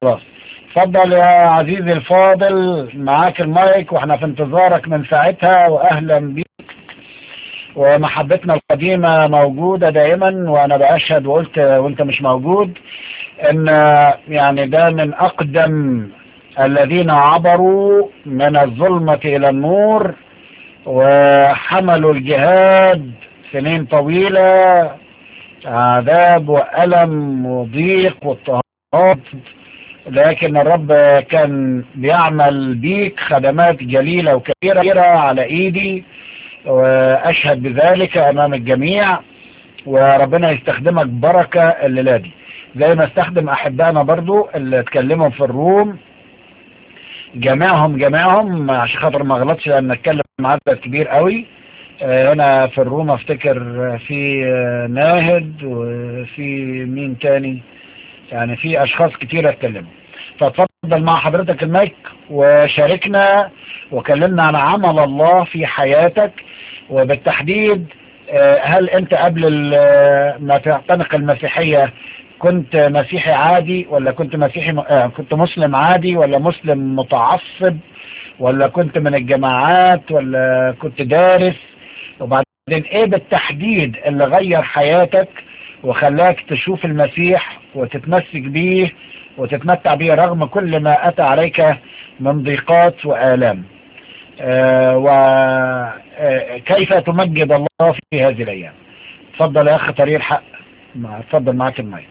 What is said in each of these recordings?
خلاص اتفضل يا عزيزي الفاضل معاك المايك واحنا في انتظارك من ساعتها واهلا بيك ومحبتنا القديمة موجودة دائما وانا بأشهد وقلت وانت مش موجود ان يعني ده من اقدم الذين عبروا من الظلمة الى النور وحملوا الجهاد سنين طويلة عذاب وألم وضيق واضطهاد لكن الرب كان بيعمل بيك خدمات جليلة وكبيرة على ايدي واشهد بذلك امام الجميع وربنا يستخدمك بركة الليلة دي زي ما استخدم احبائنا برضو اللي اتكلموا في الروم جميعهم جميعهم عشان خاطر ما غلطش لان اتكلم عدد كبير قوي هنا في الروم افتكر في ناهد وفي مين تاني يعني في اشخاص كتير اتكلموا فاتفضل مع حضرتك المايك وشاركنا وكلمنا عن عمل الله في حياتك وبالتحديد هل انت قبل ما تعتنق المسيحية كنت مسيحي عادي ولا كنت مسيحي كنت مسلم عادي ولا مسلم متعصب ولا كنت من الجماعات ولا كنت دارس وبعدين ايه بالتحديد اللي غير حياتك وخلاك تشوف المسيح وتتمسك بيه وتتمتع به رغم كل ما أتى عليك من ضيقات وآلام آه وكيف تمجد الله في هذه الأيام تفضل يا أخ طريق الحق تفضل معك المايك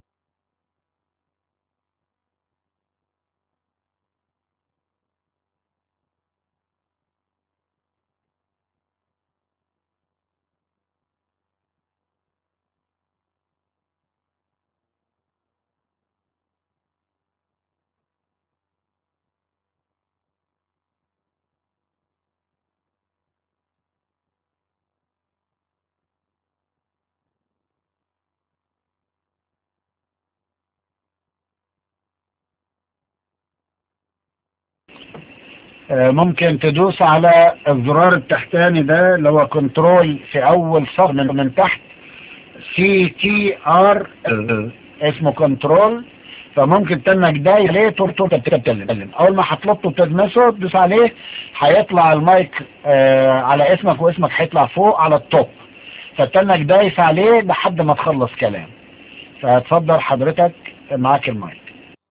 ممكن تدوس على الزرار التحتاني ده اللي هو كنترول في اول صف من, من تحت سي تي ار اسمه كنترول فممكن تنك ده عليه ترتو تتكلم اول ما هتلطه تلمسه تدوس عليه هيطلع المايك آه على اسمك واسمك هيطلع فوق على التوب فتنك دايس عليه لحد ما تخلص كلام فاتفضل حضرتك معاك المايك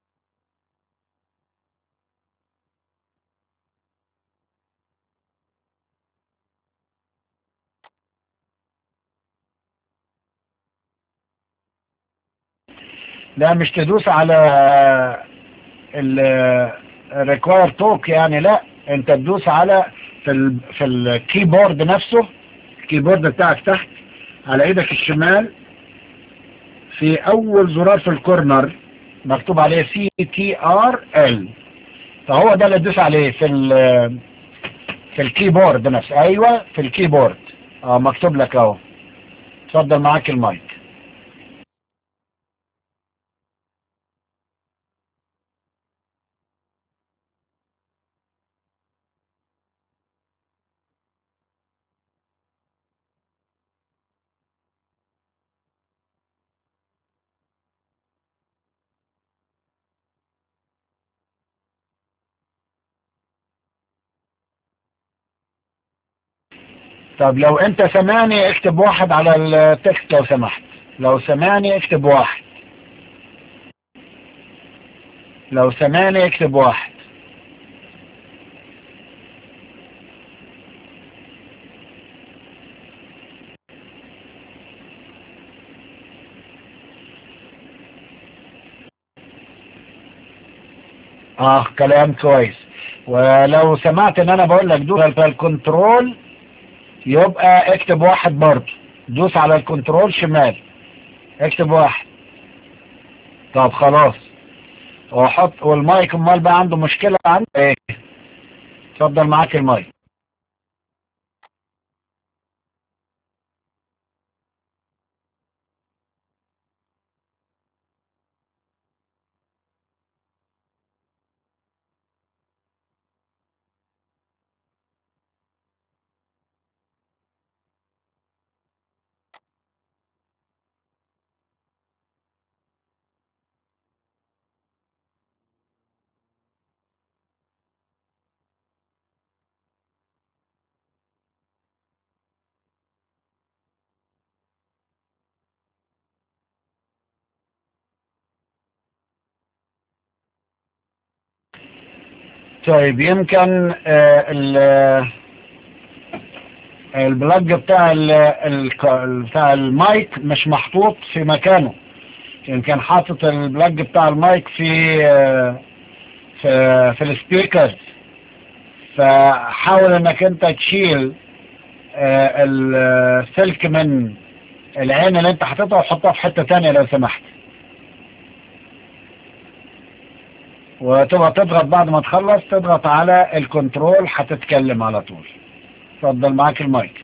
لا مش تدوس على الريكواير توك يعني لا انت تدوس على في ال في الكيبورد نفسه الكيبورد بتاعك تحت على ايدك الشمال في اول زرار في الكورنر مكتوب عليه سي تي ار ال فهو ده اللي تدوس عليه في ال في الكيبورد نفسه ايوه في الكيبورد اه مكتوب لك اهو اتفضل معاك المايك طب لو انت سمعني اكتب واحد على التكست لو سمحت لو سمعني اكتب واحد لو سمعني اكتب واحد اه كلام كويس ولو سمعت ان انا بقول لك دوس على الكنترول يبقى اكتب واحد برضه دوس على الكنترول شمال اكتب واحد طب خلاص واحط والمايك امال بقى عنده مشكلة عنده ايه اتفضل معاك المايك طيب يمكن آه البلاج بتاع ال بتاع المايك مش محطوط في مكانه يمكن حاطط البلاج بتاع المايك في في في السبيكرز فحاول انك انت تشيل السلك من العين اللي انت حاططها وحطها في حتة تانية لو سمحت وتبقى تضغط بعد ما تخلص تضغط على الكنترول هتتكلم على طول اتفضل معاك المايك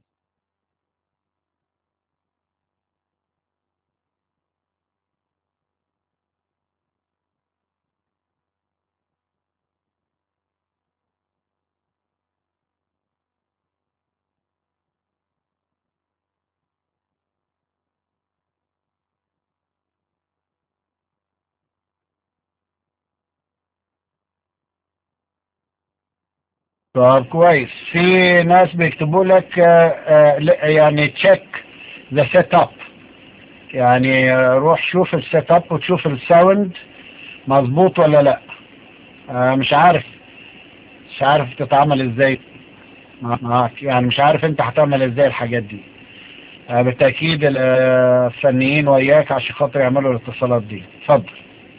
طب كويس في ناس بيكتبوا لك يعني تشيك ذا سيت اب يعني روح شوف السيت اب وتشوف الساوند مظبوط ولا لا مش عارف مش عارف تتعمل ازاي معاك يعني مش عارف انت هتعمل ازاي الحاجات دي بالتأكيد الفنيين وياك عشان خاطر يعملوا الاتصالات دي اتفضل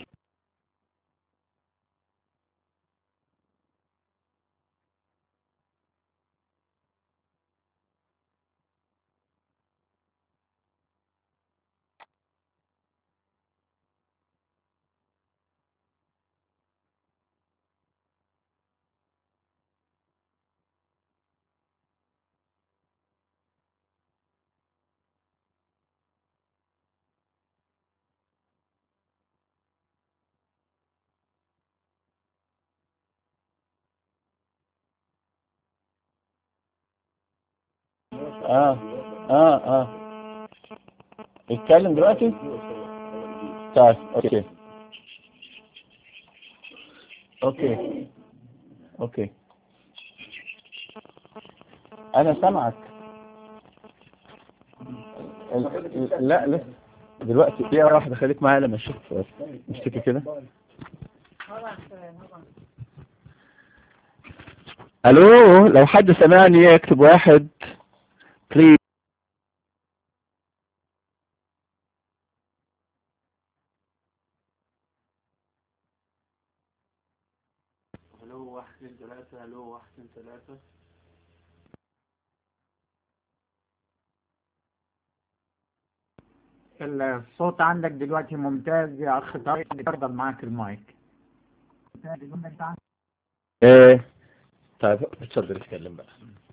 اه اه اه اتكلم دلوقتي طيب اوكي اوكي اوكي انا سامعك لا لسه دلوقتي دقيقة واحدة خليك معايا لما اشوف اشتكي كده الو لو حد سمعني يكتب واحد please الو واحد اثنين ثلاثة الو واحد اثنين ثلاثة الصوت عندك دلوقتي ممتاز يا اخ طارق اتفضل معاك المايك ايه طيب اتفضل اتكلم بقى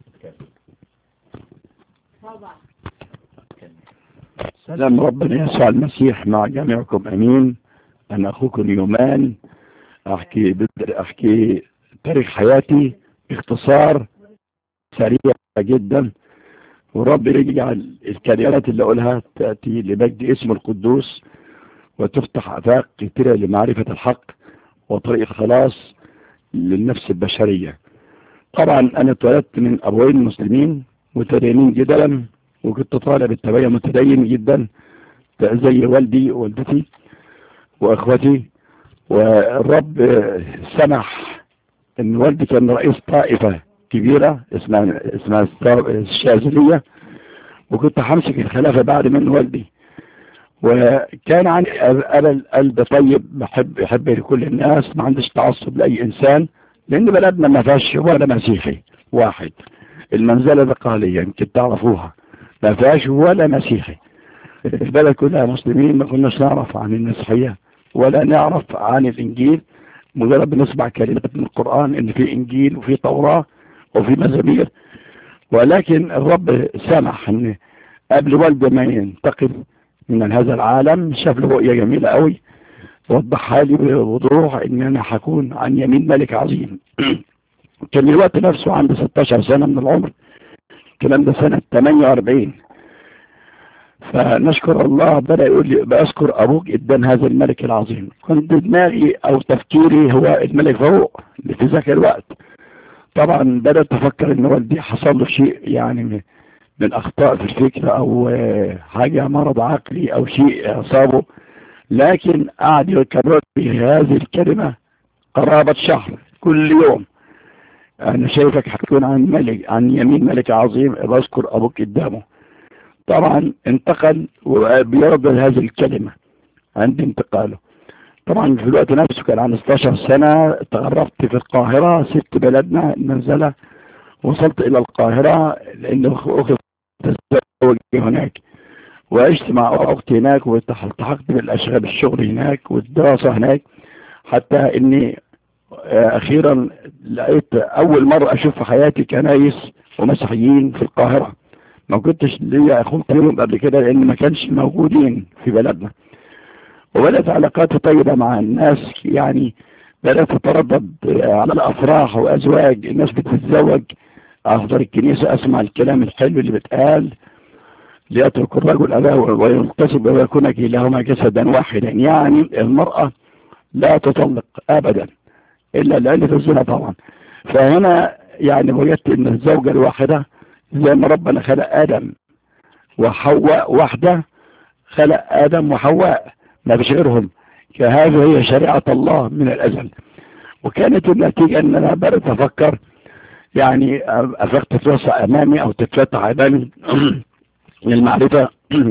سلام ربنا يسوع المسيح مع جميعكم امين انا اخوكم يومان احكي بدر احكي تاريخ حياتي باختصار سريع جدا ورب يجعل الكلمات اللي اقولها تاتي لمجد اسم القدوس وتفتح افاق كثيره لمعرفه الحق وطريق الخلاص للنفس البشريه طبعا انا اتولدت من ابوين مسلمين متدينين جدا وكنت طالب التبين متدين جدا زي والدي ووالدتي واخوتي والرب سمح ان والدي كان رئيس طائفة كبيرة اسمها اسمها الشاذلية وكنت همسك الخلافة بعد من والدي وكان عندي قلب قلب طيب بحب يحب لكل الناس ما عنديش تعصب لاي انسان لان بلدنا ما فيهاش ولا مسيحي واحد المنزلة القالية يمكن تعرفوها ما فيهاش ولا مسيحي البلد كلها مسلمين ما كناش نعرف عن المسيحية ولا نعرف عن الإنجيل مجرد بنسمع كلمات من القرآن إن في إنجيل وفي توراة وفي مزامير ولكن الرب سمح إن قبل والده ما ينتقل من هذا العالم شاف له رؤية جميلة قوي وضحها لي بوضوح إن أنا هكون عن يمين ملك عظيم كان الوقت نفسه عنده 16 سنة من العمر الكلام ده سنة 48 فنشكر الله بدأ يقول لي بأذكر أبوك قدام هذا الملك العظيم كنت دماغي أو تفكيري هو الملك فاروق اللي في ذاك الوقت طبعا بدأت أفكر إن والدي حصل له شيء يعني من أخطاء في الفكرة أو حاجة مرض عقلي أو شيء أصابه لكن قعد يكرر في هذه الكلمة قرابة شهر كل يوم انا شايفك هتكون عن ملك عن يمين ملك عظيم بذكر ابوك قدامه طبعا انتقل وبيرد هذه الكلمة عند انتقاله طبعا في الوقت نفسه كان عن 16 سنة تغربت في القاهرة سبت بلدنا المنزلة وصلت الى القاهرة لان اختي تزوج هناك وعشت مع اختي هناك والتحقت بالاشغال الشغل هناك والدراسة هناك حتى اني اخيرا لقيت اول مرة اشوف في حياتي كنايس ومسيحيين في القاهرة ما كنتش ليا اخوك منهم قبل كده لان ما كانش موجودين في بلدنا وبدأت علاقاتي طيبة مع الناس يعني بدأت اتردد على الافراح وازواج الناس بتتزوج احضر الكنيسة اسمع الكلام الحلو اللي بيتقال ليترك الرجل اباه وينتصب ويكون كلاهما جسدا واحدا يعني المرأة لا تطلق ابدا الا لان في الزنا طبعا فهنا يعني وجدت ان الزوجة الواحدة زي ما ربنا خلق ادم وحواء واحدة خلق ادم وحواء ما فيش غيرهم فهذه هي شريعة الله من الازل وكانت النتيجة ان انا بدأت افكر يعني افكت تتوسع امامي او تتفتح امامي للمعرفة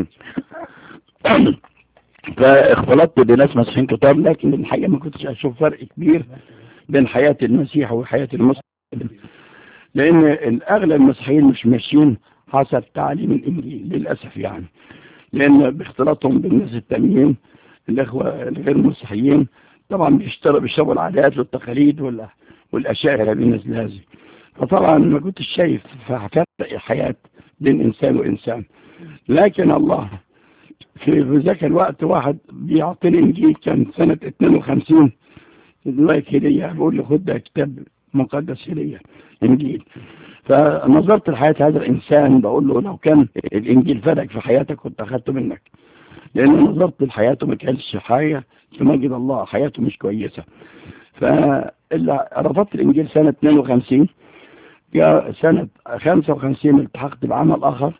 فاختلطت بناس مسيحيين كتار لكن الحقيقة ما كنتش اشوف فرق كبير بين حياة المسيح وحياة المسلم لان الاغلب المسيحيين مش ماشيين حسب تعليم الانجيل للاسف يعني لان باختلاطهم بالناس التانيين الاخوة الغير المسيحيين طبعا بيشتروا بيشربوا العادات والتقاليد والاشياء اللي بالنسبة هذه فطبعا ما كنتش شايف فرق حياة بين انسان وانسان لكن الله في ذاك الوقت واحد بيعطيني انجيل كان سنة 52 دلوقتي هدية بقول له خد ده كتاب مقدس هدية انجيل فنظرت لحياة هذا الانسان بقول له لو كان الانجيل فادك في حياتك كنت اخدته منك لان نظرت لحياته ما كانش حاجة تمجد الله حياته مش كويسة فإلا رفضت الانجيل سنة 52 جاء سنة 55 التحقت بعمل اخر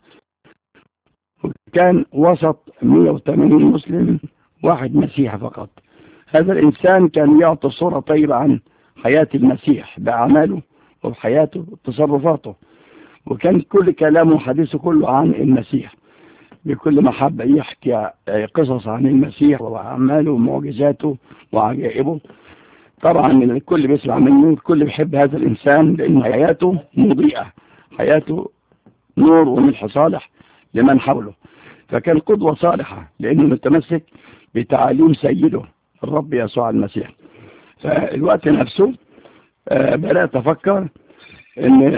وكان وسط 180 مسلم واحد مسيحي فقط هذا الإنسان كان يعطي صورة طيبة عن حياة المسيح بأعماله وبحياته وتصرفاته وكان كل كلامه وحديثه كله عن المسيح بكل محبة يحكي قصص عن المسيح وأعماله ومعجزاته وعجائبه طبعا الكل بيسمع منه الكل بيحب هذا الإنسان لأن حياته مضيئة حياته نور وملح صالح لمن حوله فكان قدوة صالحة لأنه متمسك بتعاليم سيده الرب يسوع المسيح فالوقت نفسه بدأت أفكر إن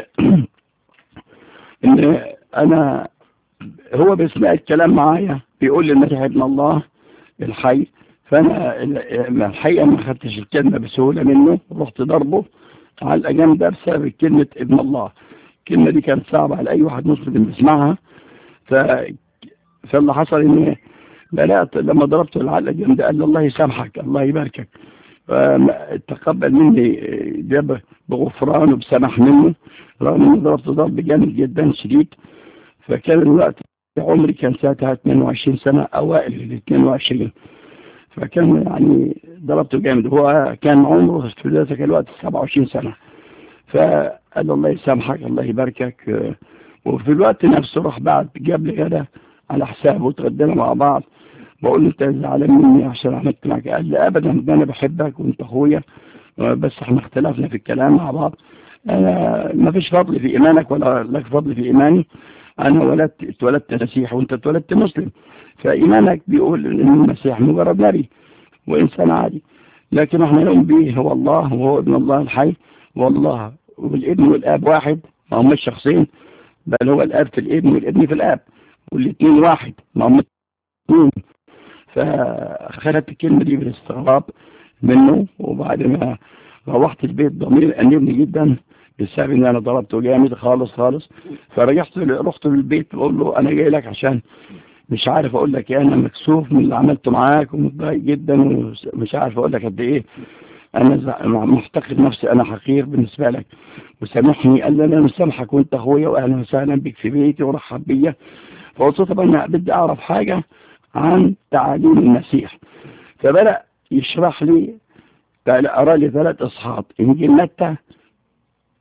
إن أنا هو بيسمع الكلام معايا بيقول لي المسيح ابن الله الحي فأنا الحقيقة ما خدتش الكلمة بسهولة منه رحت ضربه على الأجام ده بسبب كلمة ابن الله الكلمة دي كانت صعبة على أي واحد مسلم بيسمعها ف... فاللي حصل إن بدأت لما ضربته العلقة جامد قال لي الله يسامحك الله يباركك تقبل مني ده بغفران وبسمح منه رغم اني ضربت ضرب جامد جدا شديد فكان الوقت عمري كان ساعتها 22 سنة اوائل ال 22 فكان يعني ضربته جامد هو كان عمره في ذلك الوقت 27 سنة فقال الله يسامحك الله يباركك وفي الوقت نفسه راح بعد جاب لي غدا على حسابه وتغدينا مع بعض بقول له انت زعلان مني عشان عملت معك قال لي ابدا ده انا بحبك وانت اخويا بس احنا اختلفنا في الكلام مع بعض انا ما فيش فضل في ايمانك ولا لك فضل في ايماني انا ولدت اتولدت مسيحي وانت اتولدت مسلم فايمانك بيقول ان المسيح مجرد نبي وانسان عادي لكن احنا نؤمن به هو الله وهو ابن الله الحي والله والابن والاب واحد ما هم شخصين بل هو الاب في الابن والابن في الاب والاثنين واحد ما هم اثنين فاخذت الكلمة دي بالاستغراب منه وبعد ما روحت البيت ضمير أنبني جدا بسبب ان انا ضربته جامد خالص خالص فرجعت رحت للبيت بقول له انا جاي لك عشان مش عارف اقول لك ايه انا مكسوف من اللي عملته معاك ومتضايق جدا ومش عارف اقول لك قد ايه انا محتقد نفسي انا حقير بالنسبة لك وسامحني قال لي انا مسامحك وانت اخويا واهلا وسهلا بك في بيتي ورحب بيا فقلت طب انا بدي اعرف حاجة عن تعاليم المسيح فبدأ يشرح لي أرى لي ثلاث إصحاب إنجيل متى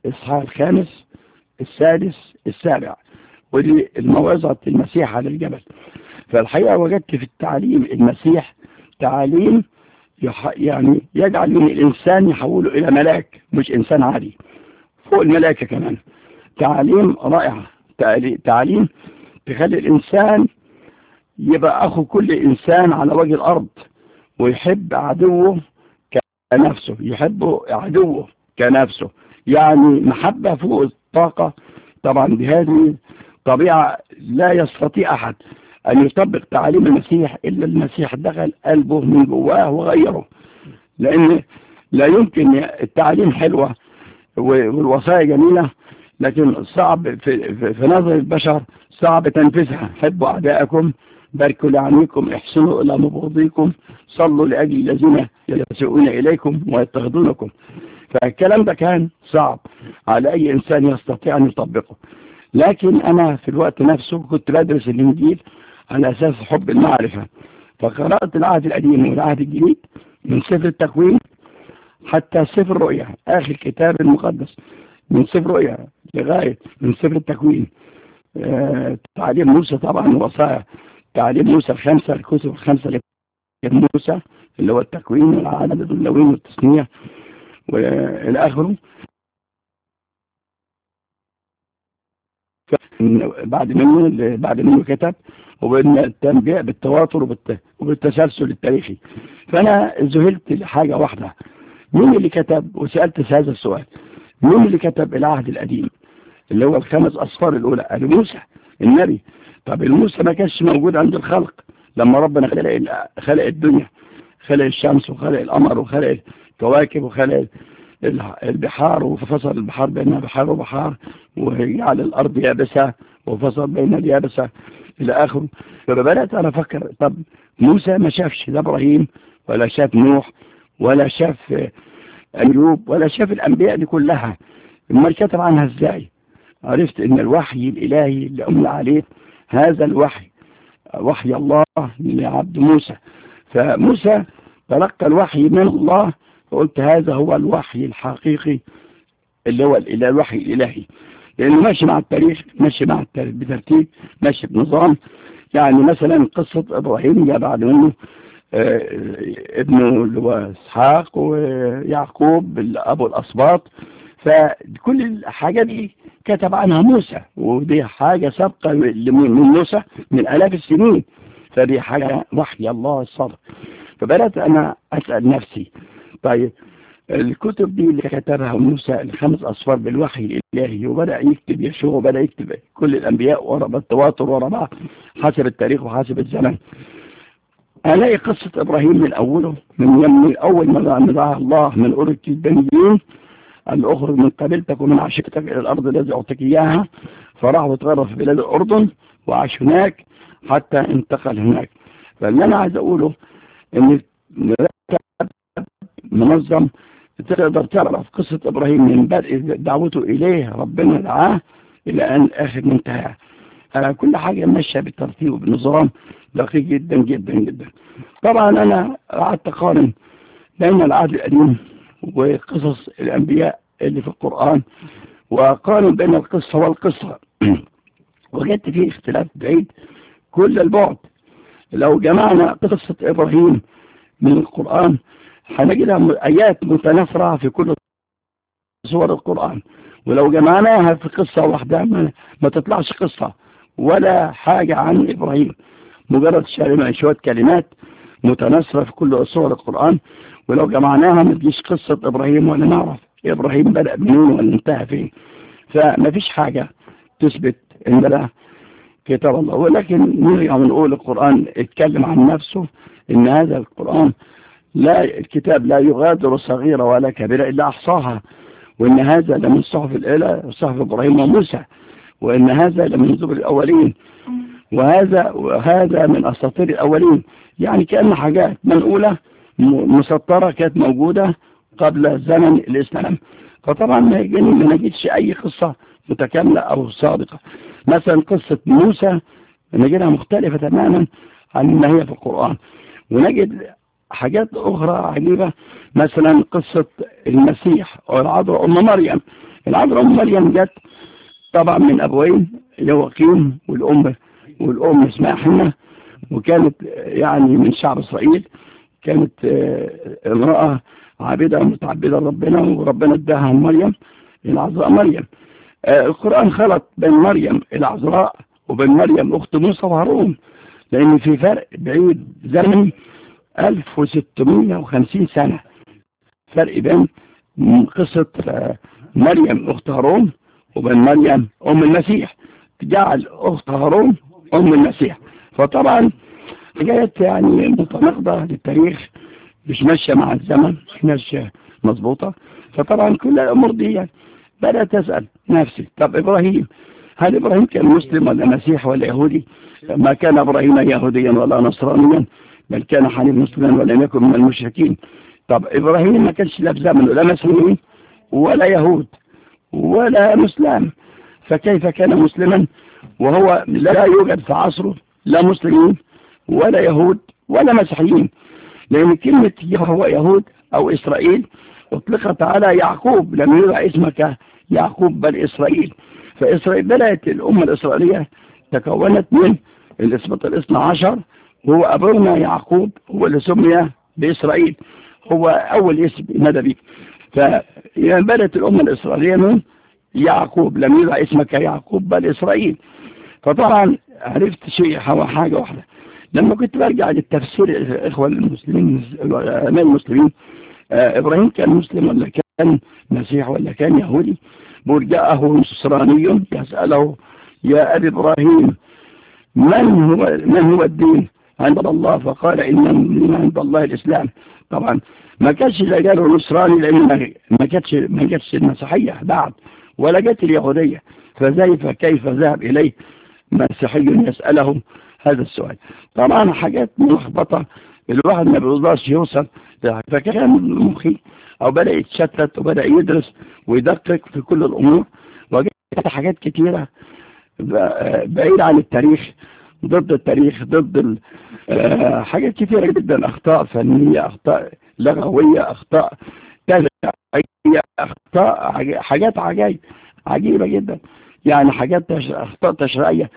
إصحاح الخامس السادس السابع ودي الموعظة المسيح على الجبل فالحقيقة وجدت في التعليم المسيح تعليم يح... يعني يجعل من الإنسان يحوله إلى ملاك مش إنسان عادي فوق الملائكة كمان تعليم رائع تعلي- تعليم تخلي الإنسان يبقى أخو كل إنسان على وجه الأرض ويحب عدوه كنفسه يحب عدوه كنفسه يعني محبة فوق الطاقة طبعا بهذه طبيعة لا يستطيع أحد أن يطبق تعاليم المسيح إلا المسيح دخل قلبه من جواه وغيره لأن لا يمكن التعليم حلوة والوصايا جميلة لكن صعب في, في, في نظر البشر صعب تنفيذها حبوا أعداءكم باركوا لعنيكم احسنوا إلى مبغضيكم صلوا لأجل الذين يسوءون إليكم ويتخذونكم فالكلام ده كان صعب على أي إنسان يستطيع أن يطبقه لكن أنا في الوقت نفسه كنت بدرس الإنجيل على أساس حب المعرفة فقرأت العهد القديم والعهد الجديد من سفر التكوين حتى سفر الرؤيا آخر كتاب المقدس من سفر الرؤيا لغاية من سفر التكوين آه، تعليم موسى طبعا وصايا تعليم موسى الخمسة الكتب الخمسة اللي كان موسى اللي هو التكوين والعدد واللوين والتصنيع والى اخره بعد منه بعد منه كتب وبين التنبيه بالتواتر وبالت... وبالتسلسل التاريخي فانا ذهلت لحاجه واحده مين اللي كتب وسالت هذا السؤال مين اللي كتب العهد القديم اللي هو الخمس اصفار الاولى قال موسى النبي طب الموسى ما كانش موجود عند الخلق لما ربنا خلق خلق الدنيا خلق الشمس وخلق القمر وخلق الكواكب وخلق البحار وفصل البحار بين بحار وبحار وجعل الأرض يابسة وفصل بين اليابسة إلى آخره فبدأت أنا أفكر طب موسى ما شافش لا إبراهيم ولا شاف نوح ولا شاف أيوب ولا شاف الأنبياء دي كلها امال كتب عنها إزاي عرفت إن الوحي الإلهي اللي أمل عليه هذا الوحي وحي الله لعبد موسى فموسى تلقى الوحي من الله فقلت هذا هو الوحي الحقيقي اللي هو الوحي الإلهي لأنه ماشي مع التاريخ ماشي مع التاريخ بترتيب ماشي بنظام يعني مثلا قصة إبراهيم جاء بعد منه آه ابنه اللي هو إسحاق ويعقوب أبو الأسباط فكل الحاجات دي كتب عنها موسى ودي حاجة سابقة من موسى من آلاف السنين فدي حاجة وحي الله الصادق فبدأت أنا أسأل نفسي طيب الكتب دي اللي كتبها موسى الخمس أصفار بالوحي الإلهي وبدأ يكتب يشوع وبدأ يكتب كل الأنبياء ورا بالتواتر ورا بعض حسب التاريخ وحسب الزمن ألاقي قصة إبراهيم من أوله من, من أول ما دعا الله من أرض البنيين أن أخرج من قبيلتك ومن عشيرتك إلى الأرض التي أعطيك إياها فراح وتغرف في بلاد الأردن وعاش هناك حتى انتقل هناك فاللي أنا عايز أقوله إن منظم تقدر تعرف قصة إبراهيم من بدء دعوته إليه ربنا دعاه إلى أن آخر منتهى كل حاجة ماشية بالترتيب وبنظام دقيق جدا جدا جدا طبعا أنا قعدت أقارن بين العهد القديم وقصص الأنبياء اللي في القرآن وقارن بين القصة والقصة وجدت فيه اختلاف بعيد كل البعد لو جمعنا قصة إبراهيم من القرآن هنجدها آيات متنافرة في كل سور القرآن ولو جمعناها في قصة واحدة ما, ما تطلعش قصة ولا حاجة عن إبراهيم مجرد شوية كلمات متناثرة في كل سور القرآن ولو جمعناها ما تجيش قصة إبراهيم ولا نعرف إبراهيم بدأ منين ولا انتهى فين فما فيش حاجة تثبت إن ده كتاب الله ولكن نرجع ونقول القرآن اتكلم عن نفسه إن هذا القرآن لا الكتاب لا يغادر صغيرة ولا كبيرة إلا أحصاها وإن هذا لمن صحف الإله صحف إبراهيم وموسى وإن هذا لمن زبر الأولين وهذا وهذا من أساطير الأولين يعني كأن حاجات منقولة مسطرة كانت موجودة قبل زمن الإسلام فطبعا ما نجدش أي قصة متكاملة أو صادقة مثلا قصة موسى نجدها مختلفة تماما عن ما هي في القرآن ونجد حاجات أخرى عجيبة مثلا قصة المسيح أو العذراء أم مريم العذراء ام مريم جت طبعا من ابوين يواقيم والام والام اسمها حنة وكانت يعني من شعب اسرائيل كانت آه، امرأة عابدة متعبدة لربنا وربنا اداها مريم العذراء مريم آه، القرآن خلط بين مريم العذراء وبين مريم أخت موسى وهارون لأن في فرق بعيد زمني 1650 سنة فرق بين قصة آه، مريم أخت هارون وبين مريم أم المسيح جعل أخت هارون أم المسيح فطبعا جاءت يعني متناقضة للتاريخ مش ماشية مع الزمن مش ماشية مظبوطة فطبعا كل الأمور دي يعني بدأت تسأل نفسي طب إبراهيم هل إبراهيم كان مسلم ولا مسيح ولا يهودي ما كان إبراهيم يهوديا ولا نصرانيا بل كان حنيف مسلما ولم يكن من المشركين طب إبراهيم ما كانش لا في زمنه لا مسلمين ولا يهود ولا مسلم فكيف كان مسلما وهو لا يوجد في عصره لا مسلمين ولا يهود ولا مسيحيين لأن كلمة هو يهود أو إسرائيل اطلقت على يعقوب لم يدع اسمك يعقوب بل إسرائيل فإسرائيل بدأت الأمة الإسرائيلية تكونت من الإسبط الاثنى عشر هو أبونا يعقوب هو اللي سمي بإسرائيل هو أول اسم ندبي فبدأت الأمة الإسرائيلية من يعقوب لم يدع اسمك يعقوب بل إسرائيل فطبعا عرفت شيء هو حاجة واحدة لما كنت برجع للتفسير الإخوة المسلمين العلماء المسلمين آه إبراهيم كان مسلم ولا كان مسيح ولا كان يهودي برجعه نصراني يسأله يا أبي إبراهيم من هو من هو الدين عند الله فقال إن الدين عند الله الإسلام طبعا ما كانش لا قالوا نصراني لأن ما كانتش ما كانتش المسيحية بعد ولا جت اليهودية فزي فكيف ذهب إليه مسيحي يسأله هذا السؤال طبعا حاجات ملخبطة الواحد ما بيقدرش يوصل فكان مخي او بدأ يتشتت وبدأ يدرس ويدقق في كل الامور وجدت حاجات كتيرة بعيد عن التاريخ ضد التاريخ ضد حاجات كتيرة جدا اخطاء فنية اخطاء لغوية اخطاء تشريعية اخطاء حاجات عجائب عجيبة جدا يعني حاجات اخطاء تشريعية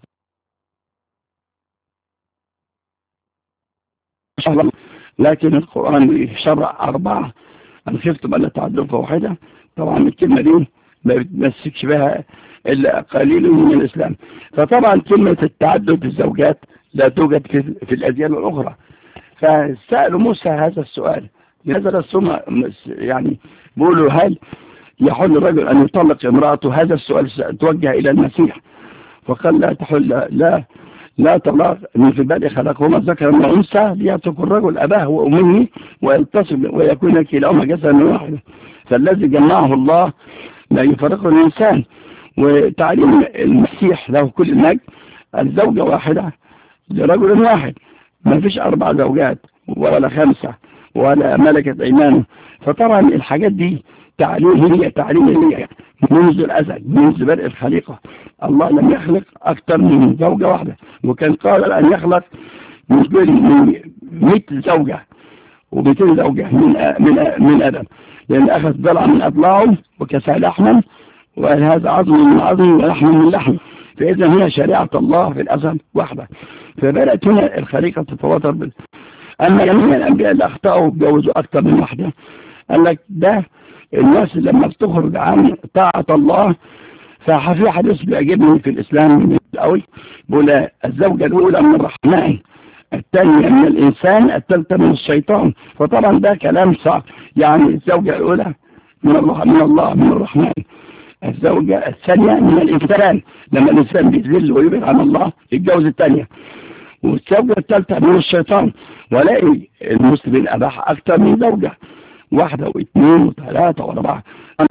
لكن القرآن شرع أربعة أن خفتم أن تعدلوا فواحدة طبعا الكلمة دي ما بتمسكش بها إلا قليل من الإسلام فطبعا كلمة التعدد الزوجات لا توجد في, في الأديان الأخرى فسألوا موسى هذا السؤال نزل السمع يعني بيقولوا هل يحل الرجل أن يطلق امرأته هذا السؤال توجه إلى المسيح فقال لا تحل لا لا طلاق من في بالي خلقهما ذكر من انثى ليترك الرجل اباه وامه ويلتصق ويكون كلاهما جسدا واحدا فالذي جمعه الله لا يفرقه الانسان وتعليم المسيح له كل المجد الزوجة واحدة لرجل واحد ما فيش اربع زوجات ولا خمسة ولا ملكة ايمانه فطبعا الحاجات دي تعليم هي تعليم هي منذ الأزل منذ بدء الخليقة الله لم يخلق أكثر من زوجة واحدة وكان قال أن يخلق من 100 زوجة و200 زوجة من من من آدم لأن أخذ ضلع من أضلاعه وكسى لحما وقال هذا عظم من عظم ولحم من لحم فإذا هنا شريعة الله في الأزل واحدة فبدأت هنا الخليقة تتواتر بال... أما جميع الأنبياء اللي أخطأوا جوزوا أكثر من واحدة قال لك ده الناس لما بتخرج عن طاعة الله ففي حديث بيعجبني في الإسلام قوي بيقول الزوجة الأولى من الرحمن الثانية من الإنسان الثالثة من الشيطان فطبعا ده كلام صعب يعني الزوجة الأولى من الله من الله من الرحمن الزوجة الثانية من الإنسان لما الإنسان بيذل ويبعد عن الله يتجوز الثانية والزوجة الثالثة من الشيطان ولاقي المسلمين أباح أكثر من زوجة واحدة واثنين وثلاثة واربعة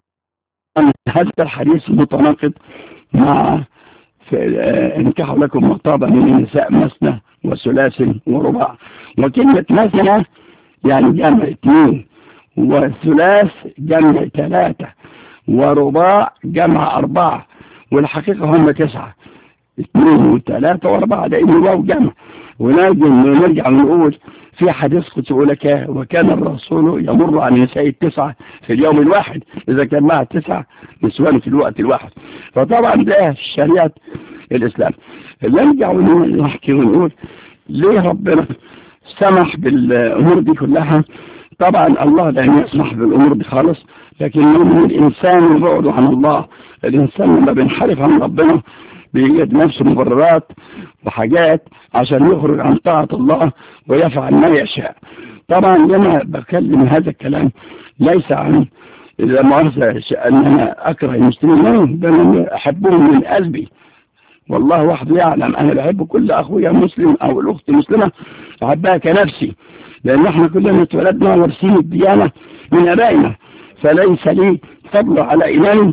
هذا الحديث متناقض مع انكحوا لكم مطابة من النساء مثنى وثلاث ورباع وكلمة مثنى يعني جمع اثنين وثلاث جمع ثلاثة ورباع جمع أربعة والحقيقة هم تسعة اثنين وثلاثة واربعة ده إنه واو جمع ولازم نرجع ونقول في حديث كنت أقول لك وكان الرسول يمر عن نساء التسعة في في اليوم الواحد إذا كان معها تسع نسوان في الوقت الواحد فطبعا ده شريعة الإسلام نرجع ونحكي ونقول ليه ربنا سمح بالأمور دي كلها طبعا الله لم يسمح بالأمور دي خالص لكن من الإنسان يبعد عن الله الإنسان لما بينحرف عن ربنا بيجد نفسه مبررات وحاجات عشان يخرج عن طاعة الله ويفعل ما يشاء طبعا لما بكلم هذا الكلام ليس عن إذا مؤاخذة أن أنا أكره المسلمين بل أنا أحبهم من قلبي والله وحده يعلم أنا بحب كل أخويا مسلم أو الأخت مسلمة أحبها كنفسي لأن احنا كلنا اتولدنا وارثين الديانة من أبائنا فليس لي فضل على إيماني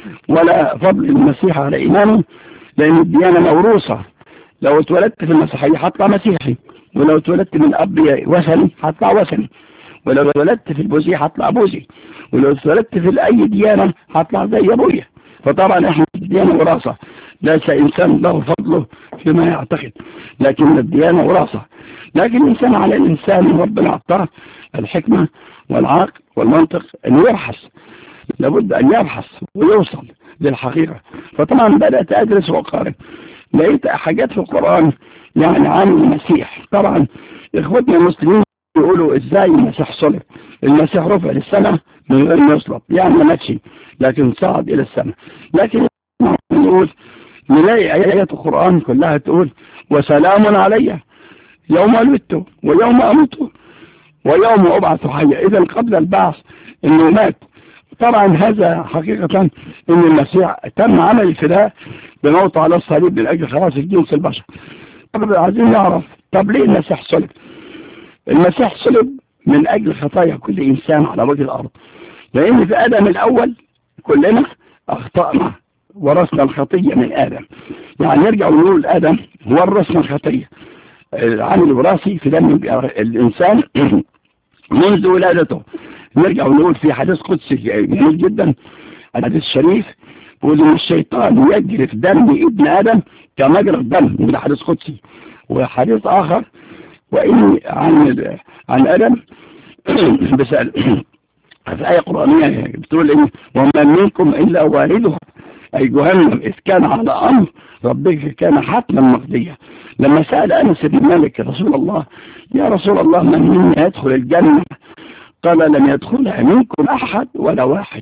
ولا فضل المسيح على إيماني لأن الديانة موروثة لو اتولدت في المسيحية هطلع مسيحي ولو اتولدت من أب وثني هطلع وثني ولو اتولدت في البوذي هطلع بوذي ولو اتولدت في أي ديانة هطلع زي أبويا فطبعا احنا الديانة وراثة ليس إنسان له فضله فيما يعتقد لكن الديانة وراثة لكن الإنسان على الإنسان ربنا أعطاه الحكمة والعقل والمنطق أن يبحث لابد أن يبحث ويوصل للحقيقة فطبعا بدأت أدرس وأقارن لقيت حاجات في القرآن يعني عن المسيح طبعا إخوتنا المسلمين يقولوا إزاي المسيح صلب المسيح رفع للسماء من غير ما يصلب يعني ما ماتش لكن صعد إلى السماء لكن نقول نلاقي آيات القرآن كلها تقول وسلام علي يوم ولدت ويوم أموت ويوم أبعث حيا إذا قبل البعث إنه مات طبعا هذا حقيقة إن المسيح تم عمل الفداء بموت على الصليب من أجل خلاص الجنس البشر طب عايزين نعرف طب ليه المسيح صلب المسيح صلب من أجل خطايا كل إنسان على وجه الأرض لأن في آدم الأول كلنا أخطأنا ورثنا الخطية من آدم يعني نرجع ونقول آدم ورثنا الخطية العامل الوراثي في دم الإنسان منذ ولادته نرجع ونقول في حديث قدسي جميل جدا الحديث الشريف بيقول ان الشيطان يجري في دم ابن ادم كمجرى الدم وده حديث قدسي وحديث اخر واني عن عن ادم بسأل في آية قرآنية بتقول إيه وما منكم إلا واردها أي جهنم إذ كان على أمر ربك كان حتما مقضيا لما سأل أنس بن مالك رسول الله يا رسول الله من منا يدخل الجنة قال لم يدخلها منكم أحد ولا واحد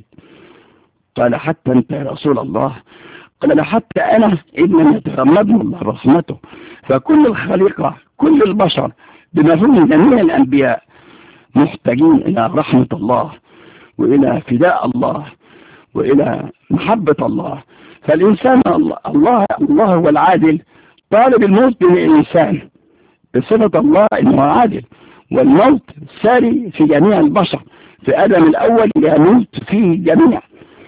قال حتى أنت يا رسول الله قال حتى أنا إن لم يتغمدني الله رحمته فكل الخليقة كل البشر بمفهوم جميع الأنبياء محتاجين إلى رحمة الله وإلى فداء الله وإلى محبة الله فالإنسان الله الله هو العادل طالب الموت من الإنسان بصفة الله إنه عادل والموت ساري في جميع البشر في آدم الأول يموت فيه الجميع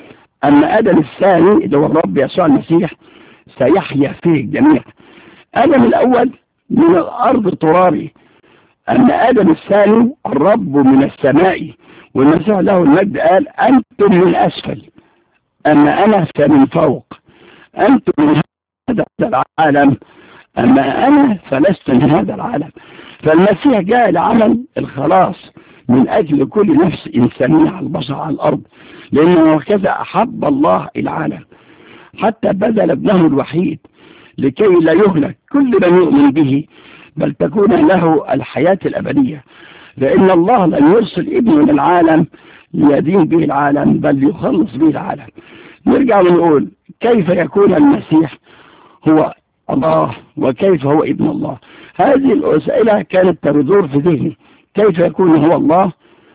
أما آدم الثاني اللي هو الرب يسوع المسيح سيحيا فيه الجميع آدم الأول من الأرض ترابي أما آدم الثاني الرب من السماء والمسيح له المجد قال أنتم من أسفل أما أنا فمن فوق أنتم من هذا العالم أما أنا فلست من هذا العالم فالمسيح جاء لعمل الخلاص من أجل كل نفس إنسانية على البشر على الأرض لأنه هكذا أحب الله العالم حتى بذل ابنه الوحيد لكي لا يهلك كل من يؤمن به بل تكون له الحياة الأبدية لأن الله لم يرسل ابنه للعالم ليدين به العالم بل يخلص به العالم نرجع ونقول كيف يكون المسيح هو الله وكيف هو ابن الله هذه الأسئلة كانت تدور في ذهني كيف يكون هو الله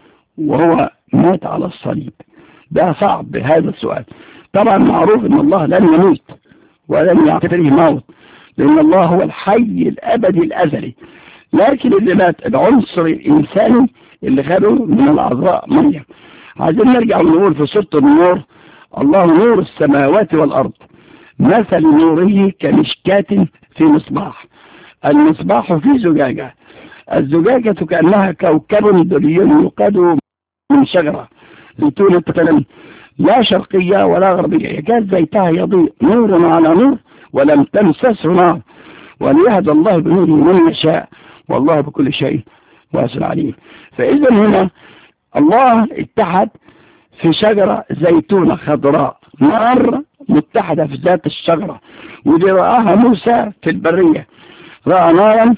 وهو مات على الصليب ده صعب هذا السؤال طبعا معروف ان الله لن يموت ولن يعتبره موت لان الله هو الحي الابدي الازلي لكن اللي مات العنصر الانساني اللي خده من العذراء مريم عايزين نرجع ونقول في سورة النور الله نور السماوات والارض مثل نوره كمشكاة في مصباح المصباح في زجاجة الزجاجة كأنها كوكب دري يوقد من شجرة زيتونة مثلا لا شرقية ولا غربية يكاد زيتها يضيء نور على نور ولم تمسسه نار وليهدى الله بنوره من يشاء والله بكل شيء واسع عليم فإذا هنا الله اتحد في شجرة زيتونة خضراء نار متحدة في ذات الشجرة ودي رآها موسى في البرية رأى نارا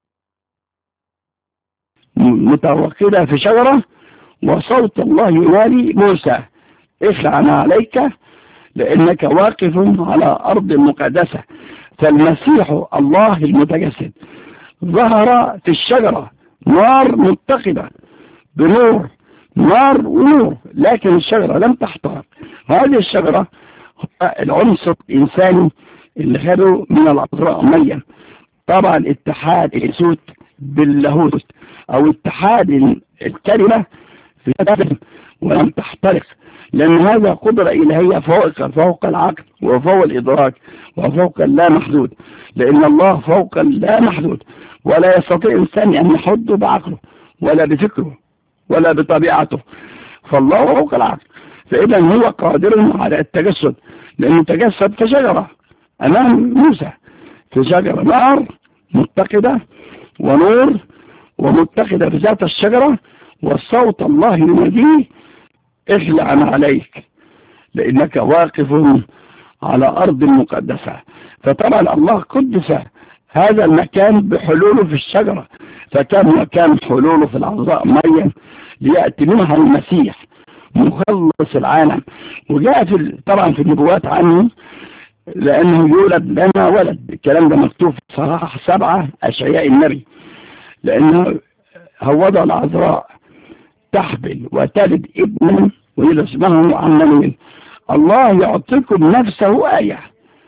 متوقدة في شجرة وصوت الله ينادي موسى اخلع ما عليك لأنك واقف على أرض مقدسة فالمسيح الله المتجسد ظهر في الشجرة نار متقدة بنور نار ونور لكن الشجرة لم تحترق هذه الشجرة العنصر الإنساني اللي خده من العذراء مريم طبعا اتحاد الاسود باللاهوت او اتحاد الكلمة في ولم تحترق لأن هذا قدرة إلهية فوق فوق العقل وفوق الإدراك وفوق اللا محدود لأن الله فوق اللا محدود ولا يستطيع إنسان أن يحده بعقله ولا بفكره ولا بطبيعته فالله فوق العقل فإذا هو قادر على التجسد لأنه تجسد كشجرة أمام موسى في شجرة نار متقدة ونور ومتقدة في ذات الشجرة والصوت الله يناديه اخلع ما عليك لأنك واقف على أرض مقدسة فطبعا الله قدس هذا المكان بحلوله في الشجرة فكان مكان حلوله في العذراء مريم ليأتي منها المسيح مخلص العالم وجاء في طبعا في النبوات عنه لأنه يولد لنا ولد الكلام ده مكتوب في صحاح سبعة أشعياء النبي لأنه هوضع العذراء تحبل وتلد ابنا وإلى اسمه عمانويل الله يعطيكم نفسه آية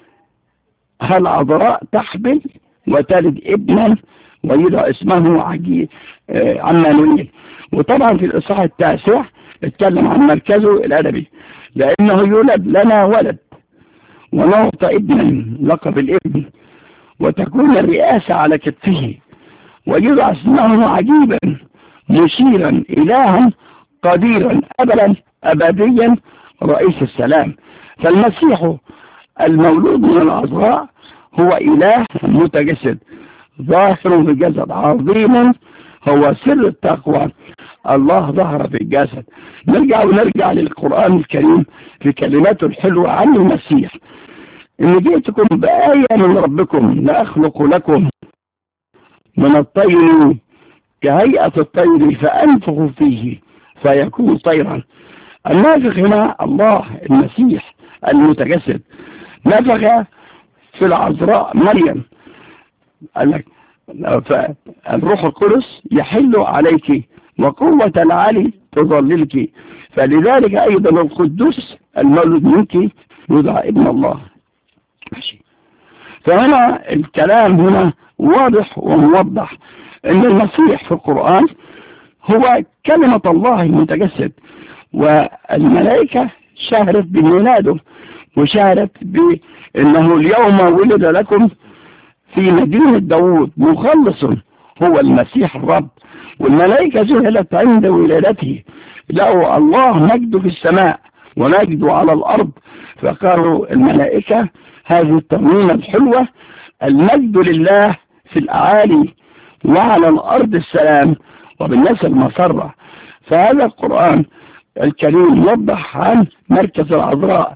هل عذراء تحبل وتلد ابنا ويدعى اسمه عجي عمانويل وطبعا في الإصحاح التاسع اتكلم عن مركزه الأدبي لأنه يولد لنا ولد ونعطى ابنا لقب الابن وتكون الرئاسة على كتفه ويدعى اسمه عجيبا مشيرا إلها قديرا أبدا أبديا رئيس السلام فالمسيح المولود من العذراء هو إله متجسد ظاهر بجسد عظيم هو سر التقوى الله ظهر في الجسد نرجع ونرجع للقرآن الكريم في كلماته الحلوة عن المسيح إن جئتكم بآية من ربكم لأخلق لكم من الطير كهيئة الطير فأنفخ فيه فيكون طيرا النافخ هنا الله المسيح المتجسد نفخ في العذراء مريم قال لك فالروح القدس يحل عليك وقوة العلي تظللك فلذلك أيضا القدوس المولود منك يدعى ابن الله ماشي فهنا الكلام هنا واضح وموضح ان المسيح في القرآن هو كلمة الله المتجسد والملائكة شهرت بميلاده وشهرت بأنه اليوم ولد لكم في مدينة داوود مخلص هو المسيح الرب والملائكة ذهلت عند ولادته لقوا الله مجده في السماء ومجده على الأرض فقالوا الملائكة هذه الترميمة الحلوة المجد لله في الأعالي وعلى الأرض السلام وبالناس المسرة فهذا القرآن الكريم يوضح عن مركز العذراء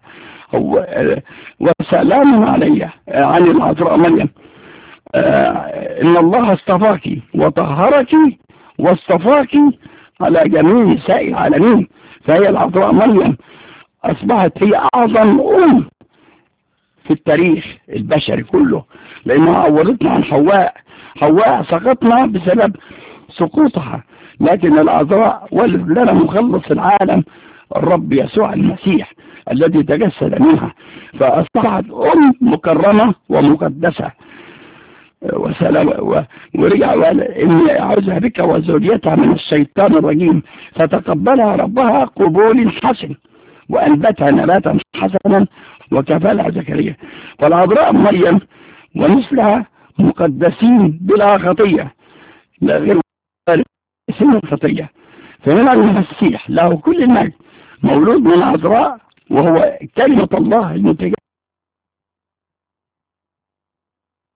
وسلام علي عن العذراء مريم إن الله اصطفاك وطهرك واصطفاك على جميع نساء العالمين فهي العذراء مريم أصبحت هي أعظم أم في التاريخ البشري كله لأنها عوضتنا عن حواء حواء سقطنا بسبب سقوطها لكن العذراء ولد لنا مخلص العالم الرب يسوع المسيح الذي تجسد منها فأصبحت أم مكرمة ومقدسة وسلام ورجع وقال إني أعوذها بك وزوجيتها من الشيطان الرجيم فتقبلها ربها قبول حسن وأنبتها نباتا حسنا وكفلها زكريا فالعذراء مريم ومثلها مقدسين بلا خطية لا غير سن الخطية فهنا المسيح له كل المجد مولود من العذراء وهو كلمة الله المتجسد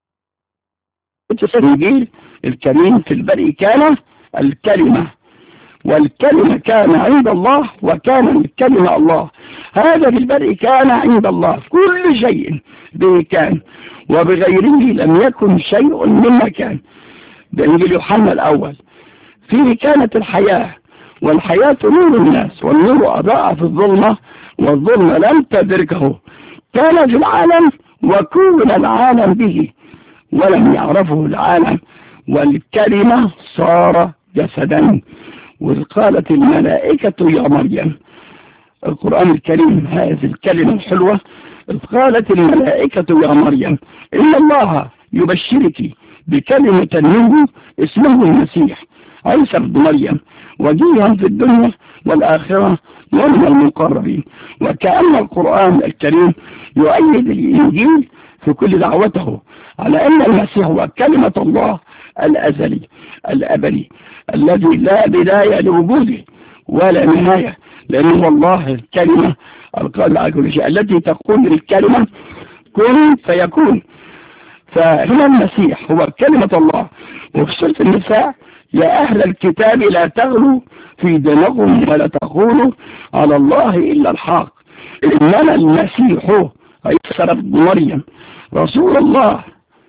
الإنجيل الكريم في البرء كان الكلمة والكلمة كان عند الله وكان الكلمة الله هذا في البدء كان عند الله كل شيء به كان وبغيره لم يكن شيء مما كان ده انجيل يوحنا الاول فيه كانت الحياة والحياة نور الناس والنور أضاء في الظلمة والظلمة لم تدركه كان في العالم وكون العالم به ولم يعرفه العالم والكلمة صار جسدا وإذ قالت الملائكة يا مريم القرآن الكريم هذه الكلمة الحلوة إذ قالت الملائكة يا مريم إن الله يبشرك بكلمة منه اسمه المسيح عيسى بن مريم وجيها في الدنيا والآخرة ومن المقربين وكأن القرآن الكريم يؤيد الإنجيل في كل دعوته على أن المسيح هو كلمة الله الأزلي الأبدي الذي لا بداية لوجوده ولا نهاية لأنه الله الكلمة القادر على كل شيء التي تقول للكلمة كن فيكون فهنا المسيح هو كلمة الله وفي سورة النساء يا أهل الكتاب لا تغلوا في دينكم ولا تقولوا على الله إلا الحق إنما المسيح عيسى بن مريم رسول الله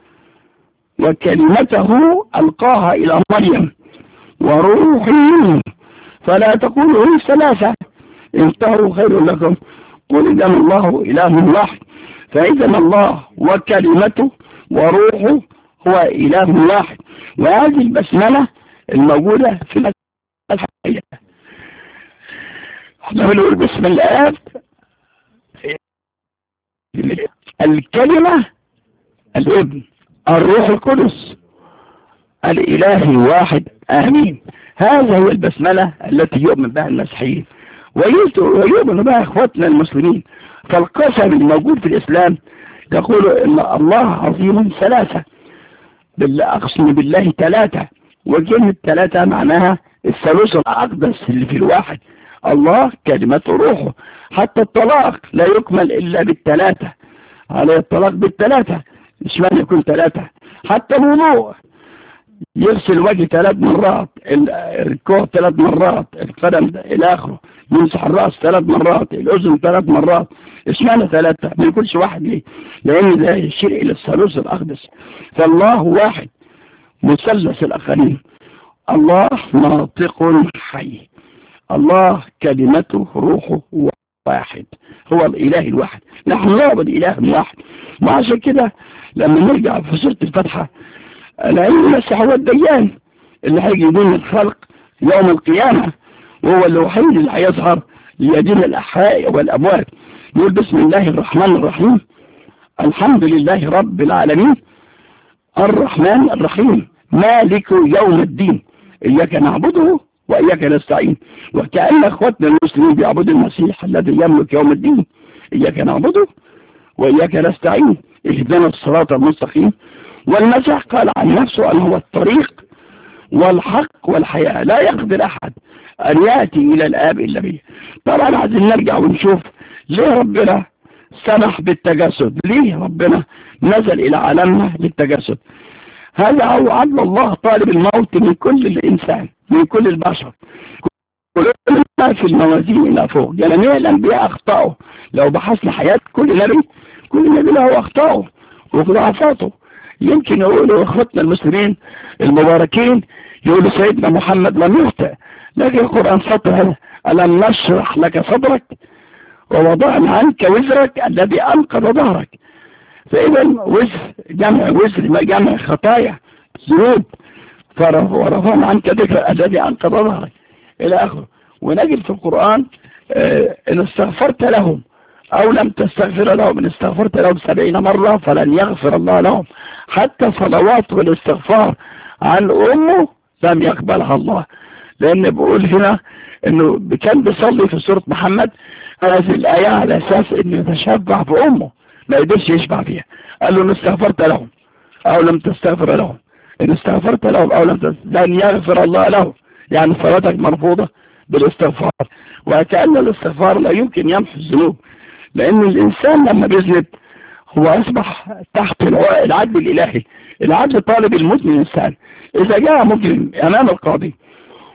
وكلمته ألقاها إلى مريم وروح منه فلا تقولوا هم ثلاثة انتهوا خير لكم قل إذا الله إله واحد فإذا الله وكلمته وروحه هو إله واحد وهذه البسملة الموجودة في الحقيقة احنا بنقول بسم الله الكلمة الابن الروح القدس الإله واحد آمين هذا هو البسملة التي يؤمن بها المسيحيين ويؤمن بها اخواتنا المسلمين فالقسم الموجود في الإسلام يقول ان الله عظيم ثلاثة بالله أقسم بالله ثلاثة وكلمة ثلاثة معناها الثالوث الأقدس اللي في الواحد الله كلمة روحه حتى الطلاق لا يكمل إلا بالثلاثة على الطلاق بالثلاثة مش معنى يكون ثلاثة حتى الوضوء يغسل الوجه ثلاث مرات الكوع ثلاث مرات القدم إلى آخره يمسح الرأس ثلاث مرات الأذن ثلاث مرات ايش معنى ثلاثة ما يكونش واحد ليه لأن ده يشير إلى الثالوث الأقدس فالله واحد مثلث الآخرين الله ناطق حي الله كلمته روحه واحد هو الإله الواحد نحن نعبد إله واحد وعشان كده لما نرجع في سورة الفتحة العلم المسيح هو الديان اللي هيجي يدين الخلق يوم القيامة وهو الوحيد اللي هيظهر ليدين الأحياء والأموات يقول بسم الله الرحمن الرحيم الحمد لله رب العالمين الرحمن الرحيم مالك يوم الدين إياك نعبده وإياك نستعين وكأن أخواتنا المسلمين بيعبدوا المسيح الذي يملك يوم الدين إياك نعبده وإياك نستعين اهدنا الصراط المستقيم والمسيح قال عن نفسه أنه هو الطريق والحق والحياة لا يقدر أحد أن يأتي إلى الآب إلا به طبعا عايزين نرجع ونشوف ليه ربنا سمح بالتجسد ليه ربنا نزل إلى عالمنا للتجسد هذا هو عدل الله طالب الموت من كل الإنسان من كل البشر كلنا في الموازين إلى فوق جميع الأنبياء أخطأوا لو بحثنا حياة كل نبي كل نبي له أخطأه وضعفاته يمكن يقولوا اخوتنا المسلمين المباركين يقولوا سيدنا محمد لم يخطئ لكن القرآن سطر هذا ألم نشرح لك صدرك ووضعنا عنك وزرك الذي أنقذ ظهرك فإذا وزر جمع وزر جمع خطايا ذنوب ورفعنا عنك ذكر الذي أنقذ ظهرك إلى آخره ونجد في القرآن اه إن استغفرت لهم أو لم تستغفر لهم إن استغفرت لهم سبعين مرة فلن يغفر الله لهم حتى صلوات والاستغفار عن أمه لم يقبلها الله لأن بقول هنا إنه كان بيصلي في سورة محمد هذه الآية على أساس إنه يتشبع في أمه ما يقدرش يشبع فيها قال له إن استغفرت لهم أو لم تستغفر لهم إن استغفرت لهم أو لم تستغفر لن يغفر الله لهم يعني صلاتك مرفوضة بالاستغفار وكأن الاستغفار لا يمكن يمحو الذنوب لأن الإنسان لما بيذنب هو أصبح تحت العدل الإلهي العدل طالب الموت من الإنسان إذا جاء مجرم أمام القاضي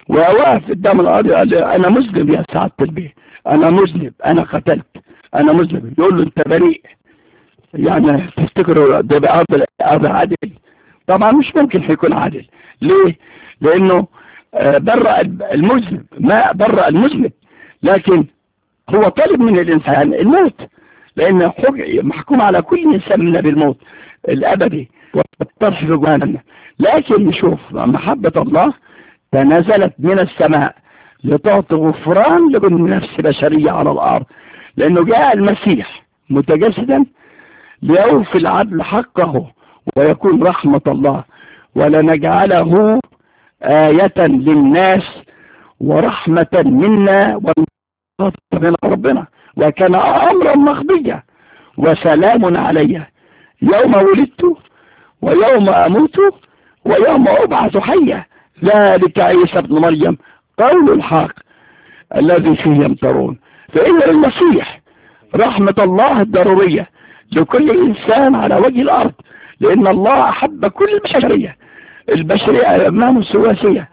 وواقف قدام القاضي قال لي انا مذنب يا سعاده البيه انا مذنب انا قتلت انا مذنب يقول له انت بريء يعني تفتكروا ده بقى قاضي عادل طبعا مش ممكن هيكون عادل ليه لانه آه، برأ المذنب ما برأ المذنب لكن هو طالب من الانسان الموت لان حج- محكوم على كل انسان منا بالموت الابدي والطرح في جهنم لكن نشوف محبة الله تنزلت من السماء لتعطي غفران لكل نفس بشرية على الارض لانه جاء المسيح متجسدا ليوفي العدل حقه ويكون رحمة الله ولنجعله آية للناس ورحمة منا ورحمة من ربنا وكان أمرا مخبيا وسلام علي يوم ولدت ويوم أموت ويوم أبعث حيا ذلك عيسى ابن مريم قول الحق الذي فيه يمترون فإن المسيح رحمة الله الضرورية لكل إنسان على وجه الأرض لأن الله أحب كل البشرية البشرية أمام السواسية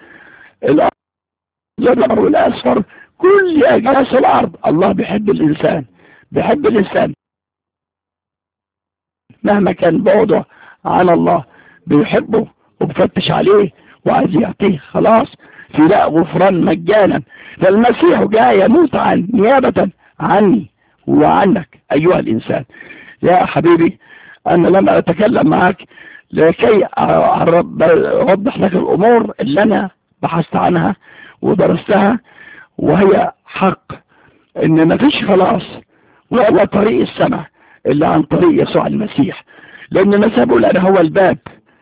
الأرض والأصفر كل أجناس الأرض الله بيحب الإنسان بيحب الإنسان مهما كان بعده عن الله بيحبه وبفتش عليه وعايز يعطيه خلاص في لا غفران مجانا فالمسيح جاء يموت عن نيابة عني وعنك أيها الإنسان يا حبيبي أنا لما أتكلم معك لكي أعرب- أوضح لك الأمور اللي أنا بحثت عنها ودرستها وهي حق إن مفيش خلاص ولا طريق السماء إلا عن طريق يسوع المسيح لأن المسيح بيقول أنا هو الباب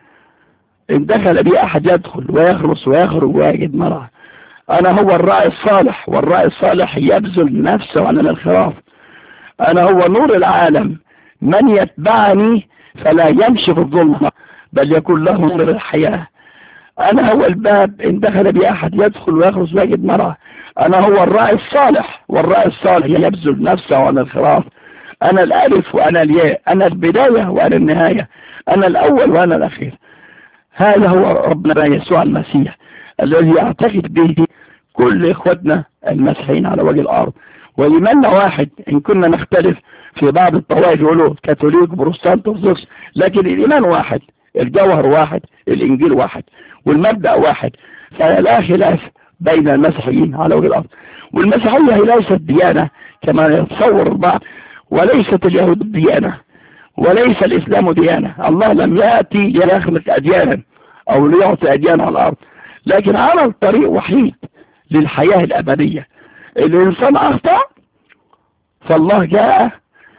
إن دخل بي أحد يدخل ويخلص ويخرج ويجد مرعى أنا هو الراعي الصالح والراعي الصالح يبذل نفسه عن الخراف أنا هو نور العالم من يتبعني فلا يمشي في الظلمة بل يكون له نور الحياة أنا هو الباب إن دخل بي أحد يدخل ويخرج ويجد مرعى أنا هو الراعي الصالح والراعي الصالح يبذل نفسه عن الخراف أنا الألف وأنا الياء أنا البداية وأنا النهاية أنا الأول وأنا الأخير هذا هو ربنا يسوع المسيح الذي يعتقد به كل إخوتنا المسيحيين على وجه الأرض وإيماننا واحد إن كنا نختلف في بعض الطوائف يقولوا كاثوليك بروتستانت أرثوذكس لكن الإيمان واحد الجوهر واحد الإنجيل واحد والمبدأ واحد فلا خلاف بين المسيحيين على وجه الأرض والمسيحية هي ليست ديانة كما يتصور البعض وليست اليهود ديانة وليس الإسلام ديانة الله لم يأتي ليخلق أديانا أو ليعطي أديان على الأرض لكن عمل طريق وحيد للحياة الأبدية الإنسان أخطأ فالله جاء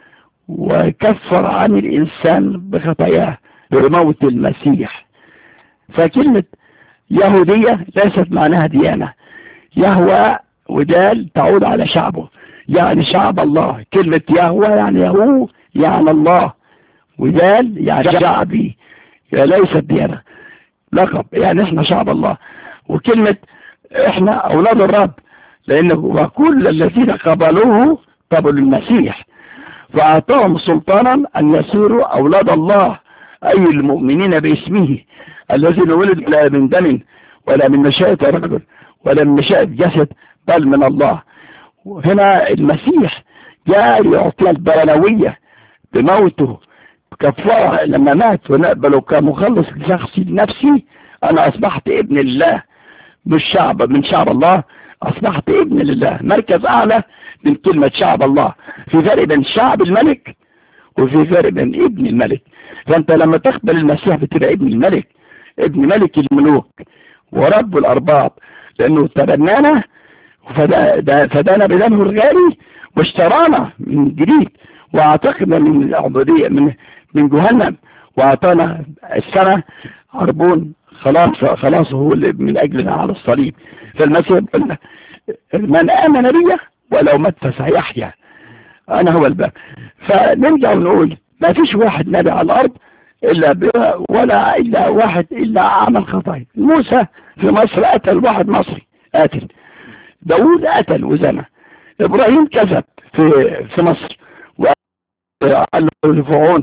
وكفر عن الإنسان بخطاياه بموت المسيح فكلمة يهودية ليست معناها ديانة يهوى ودال تعود على شعبه يعني شعب الله كلمة يهوى يعني يهو يعني الله ودال يعني شعبي ليست ديانة لقب يعني احنا شعب الله وكلمة احنا اولاد الرب لان وكل الذين قبلوه قبلوا المسيح فاعطاهم سلطانا ان يصيروا اولاد الله اي المؤمنين باسمه الذين ولدوا لا من دم ولا من مشاءة رجل ولا من مشاءة جسد بل من الله هنا المسيح جاء يعطي البرلوية بموته كفارة لما مات ونقبله كمخلص لشخصي نفسي انا اصبحت ابن الله مش شعب من شعب الله اصبحت ابن لله مركز اعلى من كلمة شعب الله في فرق بين شعب الملك وفي فرق بين ابن الملك فانت لما تقبل المسيح بتبقى ابن الملك ابن ملك الملوك ورب الارباب لانه تبنانا فدا فدانا بدمه الغالي واشترانا من جديد واعتقنا من العبودية من من جهنم واعطانا السنة عربون خلاص خلاص هو اللي من اجلنا على الصليب فالمسيح قلنا من امن بي ولو مات فسيحيا انا هو الباب فنرجع ونقول ما فيش واحد نبي على الارض الا ب... ولا الا واحد الا عمل خطايا موسى في مصر قتل واحد مصري قاتل داوود قتل وزنى ابراهيم كذب في في مصر وقال له لفرعون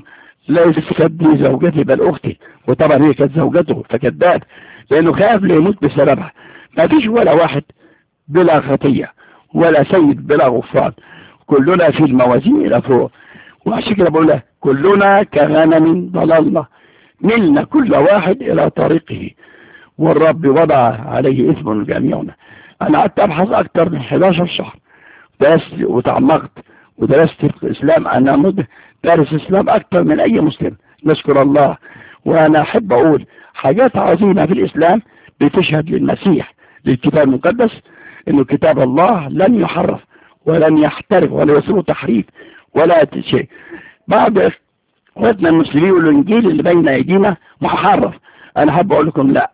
ليست دي زوجتي بل اختي وطبعا هي كانت زوجته فكذاب لانه خاف ليموت بسببها ما فيش ولا واحد بلا خطية ولا سيد بلا غفران كلنا في الموازين الى فوق وعشان كده بقول لك كلنا كغنم ضللنا ملنا كل واحد الى طريقه والرب وضع عليه اسم جميعنا انا قعدت ابحث اكتر من 11 شهر درست وتعمقت ودرست في الاسلام انا مد دارس اسلام اكتر من اي مسلم نشكر الله وانا احب اقول حاجات عظيمة في الاسلام بتشهد للمسيح للكتاب المقدس انه كتاب الله لن يحرف ولن يحترف ولا يصير تحريف ولا شيء بعض اخواتنا المسلمين والانجيل اللي بين ايدينا محرف انا حابب اقول لكم لا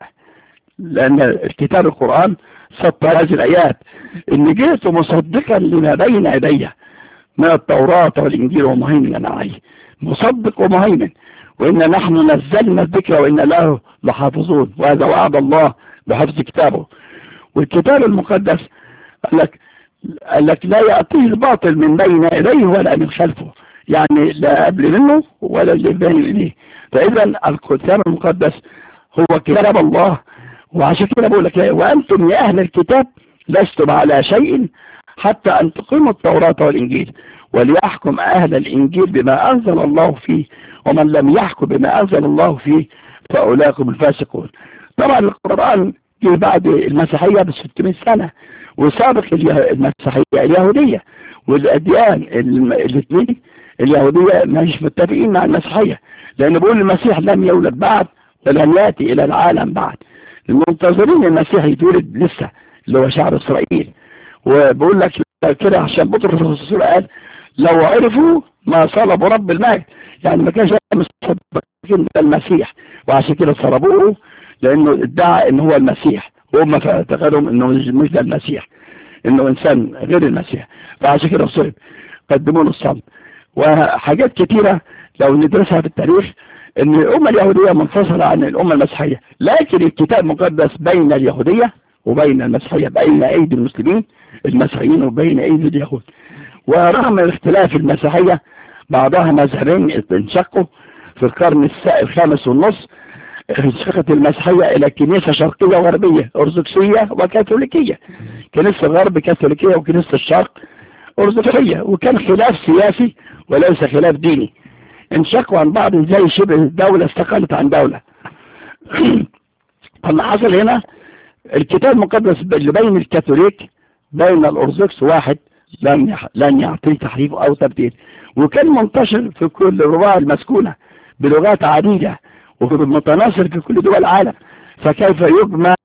لان الكتاب القرآن سطر هذه الايات ان جئت مصدقا لما بين يدي من التوراة والانجيل ومهيمنا عليه مصدق ومهيمن وإن نحن نزلنا الذكر وإن له لحافظون وهذا وعد الله بحفظ كتابه والكتاب المقدس قال لك, قال لك لا يأتيه الباطل من بين يديه ولا من خلفه يعني لا قبل منه ولا اللي بين إليه فإذا الكتاب المقدس هو كتاب الله وعشان كده بقول لك وأنتم يا أهل الكتاب لستم على شيء حتى أن تقيموا التوراة والإنجيل وليحكم أهل الإنجيل بما أنزل الله فيه ومن لم يحكم بما أنزل الله فيه فأولئك هم الفاسقون طبعا القرآن جه بعد المسيحية ب 600 سنة وسابق المسيحية اليهودية والأديان الاثنين اليهودية مش متفقين مع المسيحية لأن بيقول المسيح لم يولد بعد ولم يأتي إلى العالم بعد المنتظرين المسيح يتولد لسه اللي هو شعب إسرائيل وبقول لك كده عشان بطرس الرسول قال لو عرفوا ما صلبوا رب المجد يعني ما كانش مصدقين المسيح وعشان كده صلبوه لانه ادعى ان هو المسيح وهم اعتقدهم انه مش ده المسيح انه انسان غير المسيح فعشان كده صلب قدموا له الصلب وحاجات كتيرة لو ندرسها في التاريخ ان الامة اليهودية منفصلة عن الامة المسيحية لكن الكتاب المقدس بين اليهودية وبين المسيحية بين ايدي المسلمين المسيحيين وبين ايدي اليهود ورغم الاختلاف المسيحية بعضها مذهبين انشقوا في القرن الخامس والنص انشقت المسيحية الى كنيسة شرقية وغربية ارثوذكسية وكاثوليكية كنيسة الغرب كاثوليكية وكنيسة الشرق ارثوذكسية وكان خلاف سياسي وليس خلاف ديني انشقوا عن بعض زي شبه الدولة استقلت عن دولة اللي حصل هنا الكتاب المقدس اللي بين الكاثوليك بين الارثوذكس واحد لن لن يعطيه تحريف او تبديل وكان منتشر في كل الرواة المسكونة بلغات عديدة ومتناصر في كل دول العالم فكيف يجمع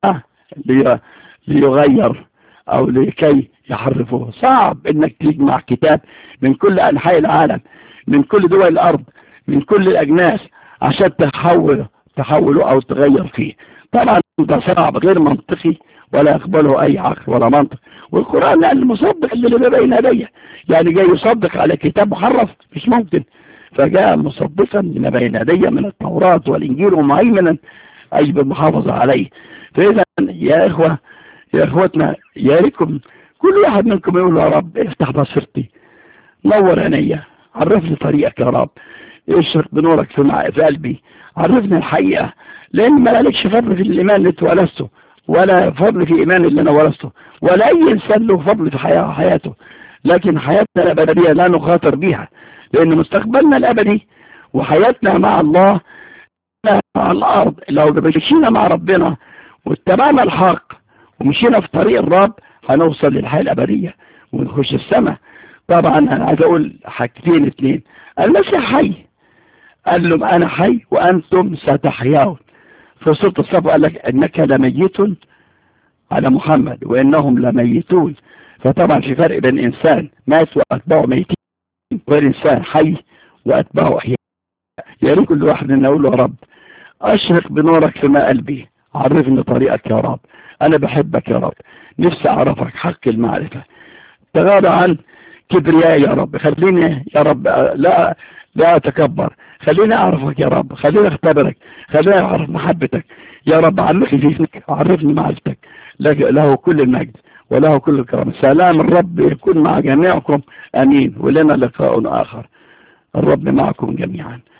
ليغير او لكي يحرفوه صعب انك تجمع كتاب من كل انحاء العالم من كل دول الارض من كل الاجناس عشان تحوله تحوله او تغير فيه طبعا ده صعب غير منطقي ولا يقبله اي عقل ولا منطق والقرآن قال المصدق اللي بين يديه يعني جاي يصدق على كتاب محرف مش ممكن فجاء مصدقا لما بين يديه من التوراة والانجيل ومهيمنا اي بالمحافظة عليه فاذا يا اخوة يا اخوتنا يا ريتكم كل واحد منكم يقول يا رب افتح بصيرتي نور عينيا عرفني طريقك يا رب اشرق بنورك في, في قلبي عرفني الحقيقة لان ما لكش فضل في الايمان اللي اتولدته ولا فضل في ايمان اللي انا ورثته ولا اي انسان له فضل في حياة حياته لكن حياتنا الابدية لا نخاطر بيها لان مستقبلنا الابدي وحياتنا مع الله مع الارض لو مشينا مع ربنا واتبعنا الحق ومشينا في طريق الرب هنوصل للحياة الابدية ونخش السماء طبعا انا عايز اقول حاجتين اتنين المسيح حي قال لهم انا حي وانتم ستحيون في سورة الصف قال لك انك لميت على محمد وانهم لميتون فطبعا في فرق بين انسان مات واتباعه ميتين وبين انسان حي واتباعه احياء يا ريت كل واحد منا يقول له يا رب اشرق بنورك في ما قلبي عرفني طريقك يا رب انا بحبك يا رب نفسي اعرفك حق المعرفة تغاضى عن كبرياء يا رب خليني يا رب لا لا اتكبر خليني اعرفك يا رب خليني اختبرك خليني اعرف محبتك يا رب عرفني فيك عرفني معرفتك له كل المجد وله كل الكرم سلام الرب يكون مع جميعكم امين ولنا لقاء اخر الرب معكم جميعا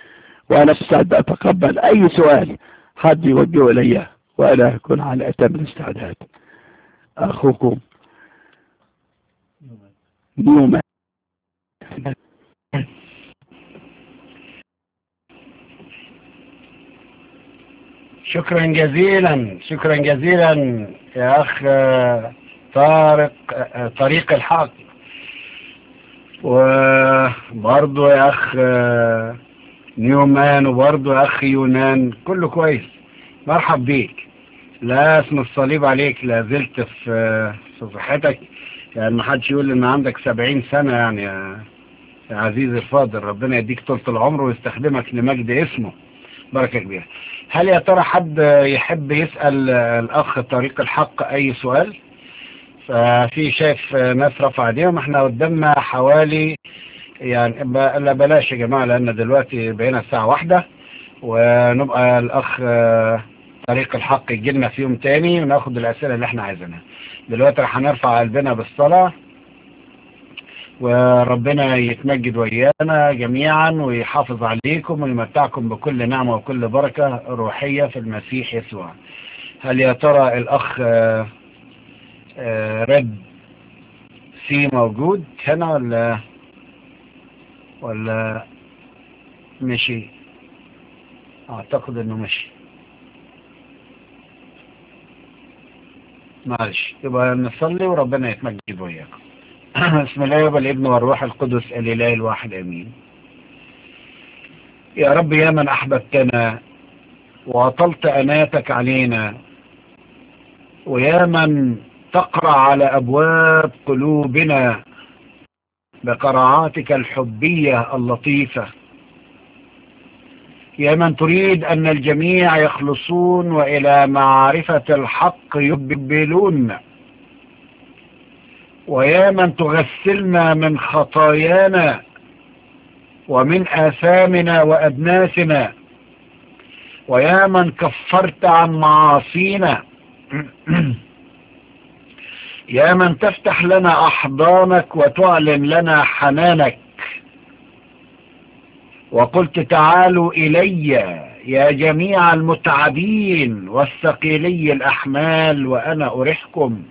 وأنا مستعد أتقبل أي سؤال حد يوجهه إلي وأنا أكون على أتم الاستعداد أخوكم نيومان شكرا جزيلا شكرا جزيلا يا أخ آه، طارق آه، طريق الحق وبرضه يا أخ آه، نيومان وبرضه يا أخ يونان كله كويس مرحب بيك لا اسم الصليب عليك لا زلت في في صحتك يعني ما حدش يقول ان عندك سبعين سنة يعني يا يا عزيزي الفاضل ربنا يديك طولة العمر ويستخدمك لمجد اسمه بركة كبيرة هل يا ترى حد يحب يسأل الأخ طريق الحق أي سؤال ففي شايف ناس رفع ايديهم احنا قدامنا حوالي يعني ب- لا بلاش يا جماعة لأن دلوقتي بقينا الساعة واحدة ونبقى الأخ آه، طريق الحق يجي لنا في يوم تاني وناخد الأسئلة اللي احنا عايزينها دلوقتي رح هنرفع قلبنا بالصلاة وربنا يتمجد ويانا جميعا ويحافظ عليكم ويمتعكم بكل نعمة وكل بركة روحية في المسيح يسوع هل يا ترى الأخ آه، آه، رد سي موجود هنا ولا ولا مشي اعتقد انه مشي معلش يبقى نصلي وربنا يتمجد وياكم بسم الله والابن والروح القدس الاله الواحد امين يا رب يا من احببتنا واطلت اناتك علينا ويا من تقرع على ابواب قلوبنا بقرعاتك الحبية اللطيفة يا من تريد أن الجميع يخلصون وإلى معرفة الحق يقبلون ويا من تغسلنا من خطايانا ومن آثامنا وأدناسنا ويا من كفرت عن معاصينا يا من تفتح لنا أحضانك وتعلن لنا حنانك وقلت تعالوا إلي يا جميع المتعبين والثقيلي الأحمال وأنا أرحكم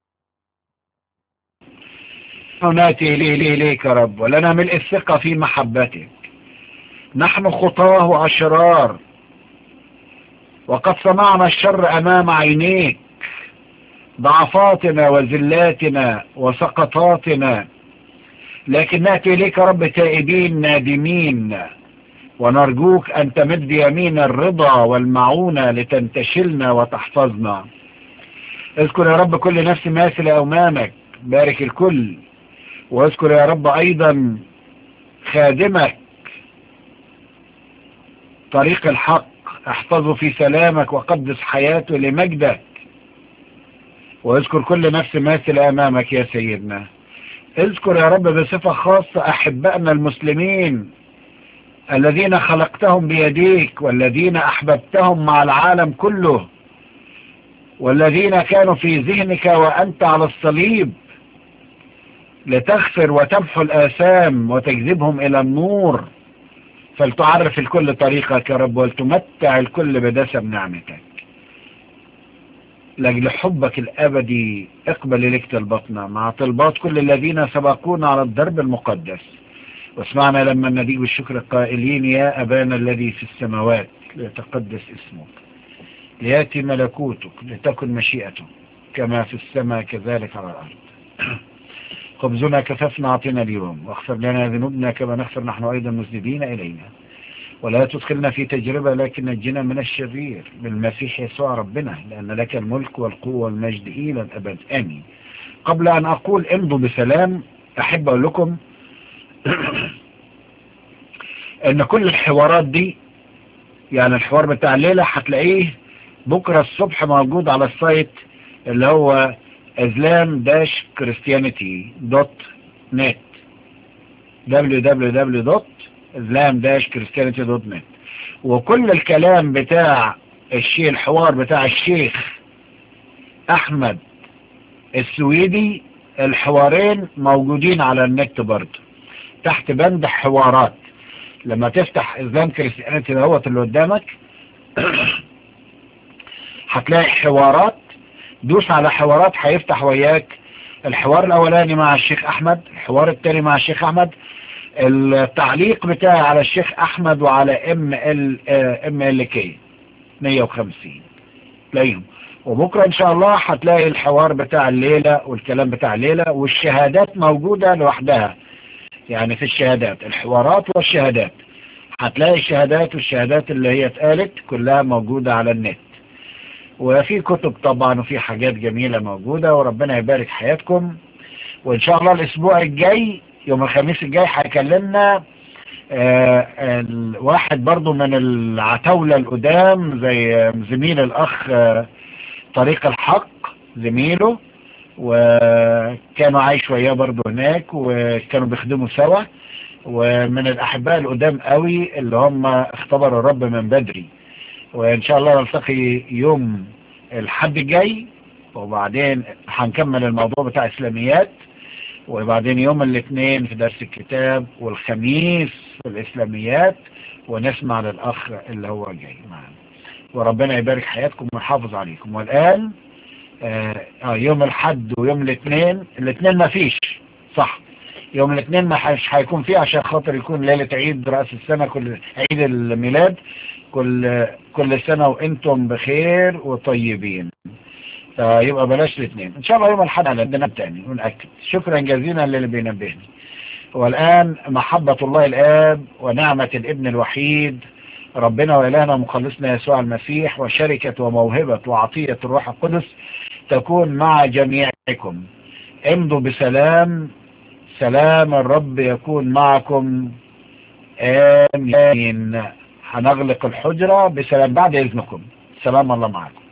ناتي إليه إليه إليك يا رب ولنا ملء الثقة في محبتك نحن خطاه أشرار وقد صنعنا الشر أمام عينيك ضعفاتنا وزلاتنا وسقطاتنا لكن نأتي إليك يا رب تائبين نادمين ونرجوك أن تمد يمين الرضا والمعونة لتنتشلنا وتحفظنا اذكر يا رب كل نفس ماثلة أمامك بارك الكل واذكر يا رب أيضا خادمك طريق الحق احفظه في سلامك وقدس حياته لمجدك واذكر كل نفس ماثل امامك يا سيدنا اذكر يا رب بصفة خاصة احبائنا المسلمين الذين خلقتهم بيديك والذين احببتهم مع العالم كله والذين كانوا في ذهنك وانت على الصليب لتغفر وتمحو الآثام وتجذبهم إلى النور فلتعرف الكل طريقك يا رب ولتمتع الكل بدسم نعمتك لأجل حبك الأبدي اقبل إليك طلبتنا مع طلبات كل الذين سبقونا على الدرب المقدس واسمعنا لما نديك بالشكر قائلين يا أبانا الذي في السماوات ليتقدس اسمك ليأتي ملكوتك لتكن مشيئتك كما في السماء كذلك على الأرض خبزنا كففنا أعطينا اليوم واغفر لنا ذنوبنا كما نغفر نحن أيضا مذنبين إلينا ولا تدخلنا في تجربة لكن نجنا من الشرير بالمسيح يسوع ربنا لأن لك الملك والقوة والمجد إلى الأبد آمين قبل أن أقول امضوا بسلام أحب أقول لكم أن كل الحوارات دي يعني الحوار بتاع الليلة هتلاقيه بكرة الصبح موجود على السايت اللي هو islam-christianity.net www.islam-christianity.net وكل الكلام بتاع الشيء الحوار بتاع الشيخ احمد السويدي الحوارين موجودين على النت برضه تحت بند حوارات لما تفتح اسلام كريستيانيتي دوت اللي قدامك هتلاقي حوارات دوس على حوارات هيفتح وياك الحوار الاولاني مع الشيخ احمد الحوار الثاني مع الشيخ احمد التعليق بتاعي على الشيخ احمد وعلى ام ال ام ال كي 150 تلاقيهم وبكرة ان شاء الله هتلاقي الحوار بتاع الليلة والكلام بتاع الليلة والشهادات موجودة لوحدها يعني في الشهادات الحوارات والشهادات هتلاقي الشهادات والشهادات اللي هي اتقالت كلها موجودة على النت وفي كتب طبعا وفي حاجات جميلة موجودة وربنا يبارك حياتكم وان شاء الله الاسبوع الجاي يوم الخميس الجاي هيكلمنا آه الواحد برضو من العتاولة القدام زي زميل الاخ آه طريق الحق زميله وكانوا عايش وياه برضو هناك وكانوا بيخدموا سوا ومن الاحباء القدام قوي اللي هم اختبروا الرب من بدري وان شاء الله نلتقي يوم الحد الجاي وبعدين هنكمل الموضوع بتاع اسلاميات وبعدين يوم الاثنين في درس الكتاب والخميس في الاسلاميات ونسمع للاخ اللي هو جاي معنا وربنا يبارك حياتكم ويحافظ عليكم والان آه يوم الحد ويوم الاثنين الاثنين ما فيش صح يوم الاثنين ما هيكون فيه عشان خاطر يكون ليلة عيد رأس السنة كل عيد الميلاد كل كل سنة وانتم بخير وطيبين فيبقى بلاش الاثنين ان شاء الله يوم الحد عندنا تاني ونأكد شكرا جزيلا للي بينبهني والآن محبة الله الآب ونعمة الابن الوحيد ربنا وإلهنا مخلصنا يسوع المسيح وشركة وموهبة وعطية الروح القدس تكون مع جميعكم امضوا بسلام سلام الرب يكون معكم آمين هنغلق الحجرة بسلام بعد إذنكم سلام الله معكم